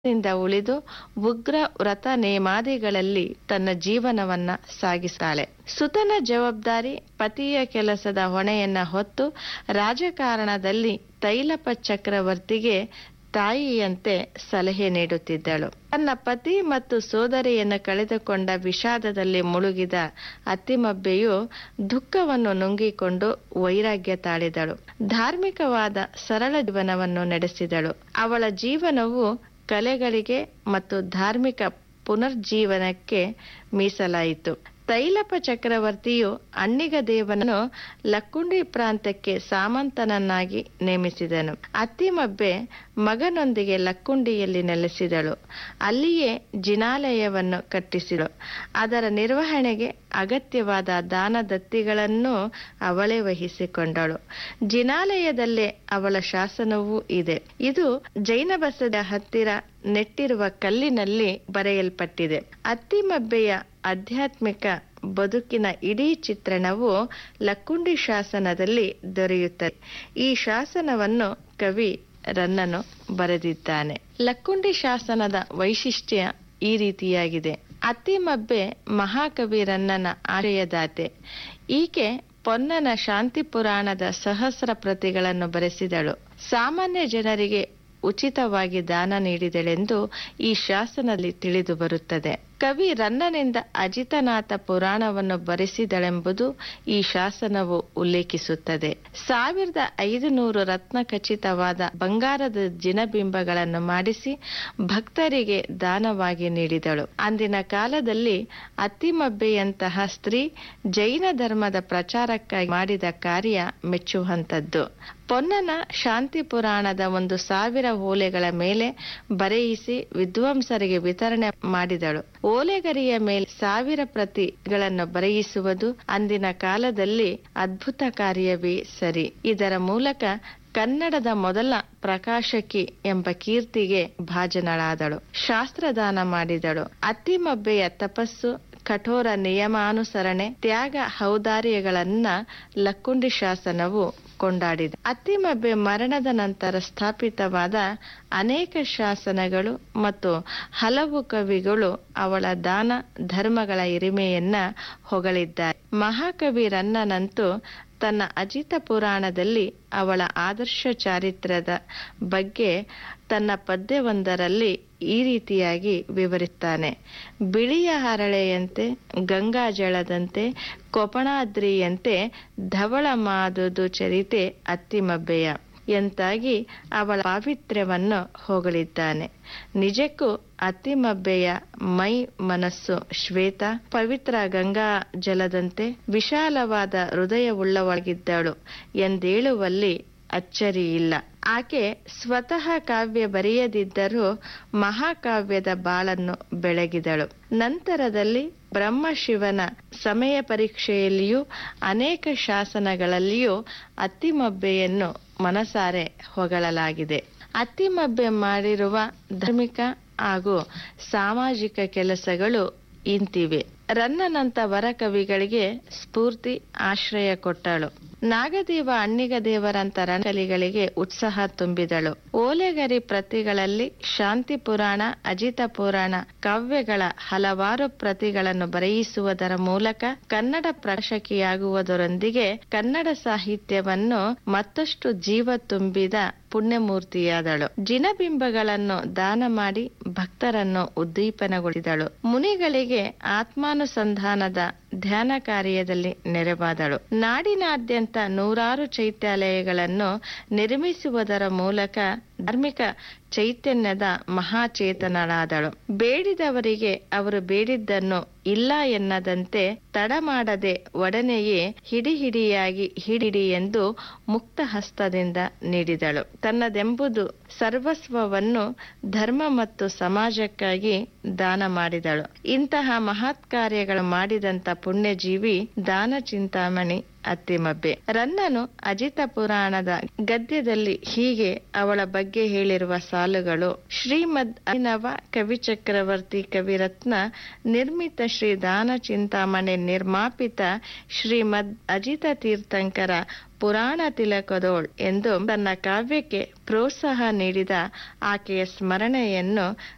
ನಿಂದ ಉಳಿದು ಉಗ್ರ ವ್ರತ ನೇಮಾದಿಗಳಲ್ಲಿ ತನ್ನ ಜೀವನವನ್ನ ಸಾಗಿಸ್ತಾಳೆ ಸುತನ ಜವಾಬ್ದಾರಿ ಪತಿಯ ಕೆಲಸದ ಹೊಣೆಯನ್ನ ಹೊತ್ತು ರಾಜಕಾರಣದಲ್ಲಿ ತೈಲಪ ಚಕ್ರವರ್ತಿಗೆ ತಾಯಿಯಂತೆ ಸಲಹೆ ನೀಡುತ್ತಿದ್ದಳು ತನ್ನ ಪತಿ ಮತ್ತು ಸೋದರಿಯನ್ನು ಕಳೆದುಕೊಂಡ ವಿಷಾದದಲ್ಲಿ ಮುಳುಗಿದ ಅತ್ತಿಮಬ್ಬೆಯು ದುಃಖವನ್ನು ನುಂಗಿಕೊಂಡು ವೈರಾಗ್ಯ ತಾಳಿದಳು ಧಾರ್ಮಿಕವಾದ ಸರಳ ಜೀವನವನ್ನು ನಡೆಸಿದಳು ಅವಳ ಜೀವನವು ಕಲೆಗಳಿಗೆ ಮತ್ತು ಧಾರ್ಮಿಕ ಪುನರ್ಜೀವನಕ್ಕೆ ಮೀಸಲಾಯಿತು ತೈಲಪ ಚಕ್ರವರ್ತಿಯು ಅಣ್ಣಿಗ ದೇವನನ್ನು ಲಕ್ಕುಂಡಿ ಪ್ರಾಂತಕ್ಕೆ ಸಾಮಂತನನ್ನಾಗಿ ನೇಮಿಸಿದನು ಅತ್ತಿಮಬ್ಬೆ ಮಗನೊಂದಿಗೆ ಲಕ್ಕುಂಡಿಯಲ್ಲಿ ನೆಲೆಸಿದಳು ಅಲ್ಲಿಯೇ ಜಿನಾಲಯವನ್ನು ಕಟ್ಟಿಸಿದಳು ಅದರ ನಿರ್ವಹಣೆಗೆ ಅಗತ್ಯವಾದ ದಾನ ದತ್ತಿಗಳನ್ನು ಅವಳೇ ವಹಿಸಿಕೊಂಡಳು ಜಿನಾಲಯದಲ್ಲೇ ಅವಳ ಶಾಸನವೂ ಇದೆ ಇದು ಜೈನ ಬಸದ ಹತ್ತಿರ ನೆಟ್ಟಿರುವ ಕಲ್ಲಿನಲ್ಲಿ ಬರೆಯಲ್ಪಟ್ಟಿದೆ ಅತ್ತಿಮಬ್ಬೆಯ ಆಧ್ಯಾತ್ಮಿಕ ಬದುಕಿನ ಇಡೀ ಚಿತ್ರಣವು ಲಕ್ಕುಂಡಿ ಶಾಸನದಲ್ಲಿ ದೊರೆಯುತ್ತದೆ ಈ ಶಾಸನವನ್ನು ಕವಿ ರನ್ನನು ಬರೆದಿದ್ದಾನೆ ಲಕ್ಕುಂಡಿ ಶಾಸನದ ವೈಶಿಷ್ಟ್ಯ ಈ ರೀತಿಯಾಗಿದೆ ಅತ್ತಿಮಬ್ಬೆ ಮಹಾಕವಿ ರನ್ನನ ಆಶಯದಾತೆ ಈಕೆ ಪೊನ್ನನ ಶಾಂತಿ ಪುರಾಣದ ಸಹಸ್ರ ಪ್ರತಿಗಳನ್ನು ಬರೆಸಿದಳು ಸಾಮಾನ್ಯ ಜನರಿಗೆ ಉಚಿತವಾಗಿ ದಾನ ನೀಡಿದಳೆಂದು ಈ ಶಾಸನದಲ್ಲಿ ತಿಳಿದು ಬರುತ್ತದೆ ಕವಿ ರನ್ನನಿಂದ ಅಜಿತನಾಥ ಪುರಾಣವನ್ನು ಬರೆಸಿದಳೆಂಬುದು ಈ ಶಾಸನವು ಉಲ್ಲೇಖಿಸುತ್ತದೆ ಸಾವಿರದ ಐದು ನೂರು ರತ್ನ ಖಚಿತವಾದ ಬಂಗಾರದ ಜಿನಬಿಂಬಗಳನ್ನು ಮಾಡಿಸಿ ಭಕ್ತರಿಗೆ ದಾನವಾಗಿ ನೀಡಿದಳು ಅಂದಿನ ಕಾಲದಲ್ಲಿ ಅತ್ತಿಮಬ್ಬೆಯಂತಹ ಸ್ತ್ರೀ ಜೈನ ಧರ್ಮದ ಪ್ರಚಾರಕ್ಕಾಗಿ ಮಾಡಿದ ಕಾರ್ಯ ಮೆಚ್ಚುವಂತದ್ದು ಪೊನ್ನನ ಶಾಂತಿ ಪುರಾಣದ ಒಂದು ಸಾವಿರ ಓಲೆಗಳ ಮೇಲೆ ಬರೆಯಿಸಿ ವಿದ್ವಾಂಸರಿಗೆ ವಿತರಣೆ ಮಾಡಿದಳು ಓಲೆಗರಿಯ ಮೇಲೆ ಸಾವಿರ ಪ್ರತಿಗಳನ್ನು ಬರೆಯಿಸುವುದು ಅಂದಿನ ಕಾಲದಲ್ಲಿ ಅದ್ಭುತ ಕಾರ್ಯವೇ ಸರಿ ಇದರ ಮೂಲಕ ಕನ್ನಡದ ಮೊದಲ ಪ್ರಕಾಶಕಿ ಎಂಬ ಕೀರ್ತಿಗೆ ಭಾಜನಳಾದಳು ಶಾಸ್ತ್ರದಾನ ಮಾಡಿದಳು ಅತ್ತಿಮಬ್ಬೆಯ ತಪಸ್ಸು ಕಠೋರ ನಿಯಮಾನುಸರಣೆ ತ್ಯಾಗ ಔದಾರ್ಯಗಳನ್ನ ಲಕ್ಕುಂಡಿ ಶಾಸನವು ಕೊಂಡಾಡಿದೆ ಅತ್ತಿಮಬ್ಬೆ ಮರಣದ ನಂತರ ಸ್ಥಾಪಿತವಾದ ಅನೇಕ ಶಾಸನಗಳು ಮತ್ತು ಹಲವು ಕವಿಗಳು ಅವಳ ದಾನ ಧರ್ಮಗಳ ಹಿರಿಮೆಯನ್ನ ಹೊಗಳಿದ್ದಾರೆ ಮಹಾಕವಿ ರನ್ನನಂತೂ ತನ್ನ ಅಜಿತ ಪುರಾಣದಲ್ಲಿ ಅವಳ ಆದರ್ಶ ಚಾರಿತ್ರ್ಯದ ಬಗ್ಗೆ ತನ್ನ ಪದ್ಯವೊಂದರಲ್ಲಿ ಈ ರೀತಿಯಾಗಿ ವಿವರಿಸ್ತಾನೆ ಬಿಳಿಯ ಹರಳೆಯಂತೆ ಗಂಗಾ ಜಳದಂತೆ ಕೊಪಣಾದ್ರಿಯಂತೆ ಧವಳ ಮಾದುದು ಚರಿತೆ ಅತ್ತಿಮಬ್ಬೆಯ ಎಂತಾಗಿ ಅವಳ ಪಾವಿತ್ರ್ಯವನ್ನು ಹೊಗಳಿದ್ದಾನೆ ನಿಜಕ್ಕೂ ಅತ್ತಿಮಬ್ಬೆಯ ಮೈ ಮನಸ್ಸು ಶ್ವೇತ ಪವಿತ್ರ ಗಂಗಾ ಜಲದಂತೆ ವಿಶಾಲವಾದ ಹೃದಯವುಳ್ಳವಳಾಗಿದ್ದಳು ಎಂದೇಳುವಲ್ಲಿ ಅಚ್ಚರಿ ಇಲ್ಲ ಆಕೆ ಸ್ವತಃ ಕಾವ್ಯ ಬರೆಯದಿದ್ದರೂ ಮಹಾಕಾವ್ಯದ ಬಾಳನ್ನು ಬೆಳಗಿದಳು ನಂತರದಲ್ಲಿ ಬ್ರಹ್ಮಶಿವನ ಸಮಯ ಪರೀಕ್ಷೆಯಲ್ಲಿಯೂ ಅನೇಕ ಶಾಸನಗಳಲ್ಲಿಯೂ ಅತ್ತಿಮಬ್ಬೆಯನ್ನು ಮನಸಾರೆ ಹೊಗಳಲಾಗಿದೆ ಅತ್ತಿಮಬ್ಬೆ ಮಾಡಿರುವ ಧಾರ್ಮಿಕ ಹಾಗೂ ಸಾಮಾಜಿಕ ಕೆಲಸಗಳು ಇಂತಿವೆ ರನ್ನನಂತ ವರಕವಿಗಳಿಗೆ ಸ್ಫೂರ್ತಿ ಆಶ್ರಯ ಕೊಟ್ಟಳು ನಾಗದೇವ ಅಣ್ಣಿಗ ದೇವರಂತ ರಣಕಲಿಗಳಿಗೆ ಉತ್ಸಾಹ ತುಂಬಿದಳು ಓಲೆಗರಿ ಪ್ರತಿಗಳಲ್ಲಿ ಶಾಂತಿ ಪುರಾಣ ಅಜಿತ ಪುರಾಣ ಕಾವ್ಯಗಳ ಹಲವಾರು ಪ್ರತಿಗಳನ್ನು ಬರೆಯಿಸುವುದರ ಮೂಲಕ ಕನ್ನಡ ಪ್ರಕಾಶಕಿಯಾಗುವುದರೊಂದಿಗೆ ಕನ್ನಡ ಸಾಹಿತ್ಯವನ್ನು ಮತ್ತಷ್ಟು ಜೀವ ತುಂಬಿದ ಪುಣ್ಯಮೂರ್ತಿಯಾದಳು ಜಿನಬಿಂಬಗಳನ್ನು ದಾನ ಮಾಡಿ ಭಕ್ತರನ್ನು ಉದ್ದೀಪನಗೊಳಿಸಿದಳು ಮುನಿಗಳಿಗೆ ಆತ್ಮಾನುಸಂಧಾನದ ಧ್ಯಾನ ಕಾರ್ಯದಲ್ಲಿ ನೆರವಾದಳು ನಾಡಿನಾದ್ಯಂತ ನೂರಾರು ಚೈತ್ಯಾಲಯಗಳನ್ನು ನಿರ್ಮಿಸುವುದರ ಮೂಲಕ ಧಾರ್ಮಿಕ ಚೈತನ್ಯದ ಮಹಾಚೇತನಳಾದಳು ಬೇಡಿದವರಿಗೆ ಅವರು ಬೇಡಿದ್ದನ್ನು ಇಲ್ಲ ಎನ್ನದಂತೆ ತಡ ಮಾಡದೆ ಒಡನೆಯೇ ಹಿಡಿ ಹಿಡಿಯಾಗಿ ಹಿಡಿಡಿ ಎಂದು ಮುಕ್ತ ಹಸ್ತದಿಂದ ನೀಡಿದಳು ತನ್ನದೆಂಬುದು ಸರ್ವಸ್ವವನ್ನು ಧರ್ಮ ಮತ್ತು ಸಮಾಜಕ್ಕಾಗಿ ದಾನ ಮಾಡಿದಳು ಇಂತಹ ಮಹತ್ ಕಾರ್ಯಗಳು ಮಾಡಿದಂತ ಪುಣ್ಯಜೀವಿ ದಾನ ಚಿಂತಾಮಣಿ ಅತ್ತಿಮಬ್ಬೆ ರನ್ನನು ಅಜಿತ ಪುರಾಣದ ಗದ್ಯದಲ್ಲಿ ಹೀಗೆ ಅವಳ ಬಗ್ಗೆ ಹೇಳಿರುವ ಸಾಲುಗಳು ಶ್ರೀಮದ್ ಅಭಿನವ ಕವಿ ಚಕ್ರವರ್ತಿ ಕವಿರತ್ನ ನಿರ್ಮಿತ ಶ್ರೀ ದಾನ ಚಿಂತಾಮಣಿ ನಿರ್ಮಾಪಿತ ಶ್ರೀಮದ್ ಅಜಿತ ತೀರ್ಥಂಕರ ಪುರಾಣ ತಿಲಕದೋಳ್ ಎಂದು ತನ್ನ ಕಾವ್ಯಕ್ಕೆ ಪ್ರೋತ್ಸಾಹ ನೀಡಿದ ಆಕೆಯ ಸ್ಮರಣೆಯನ್ನು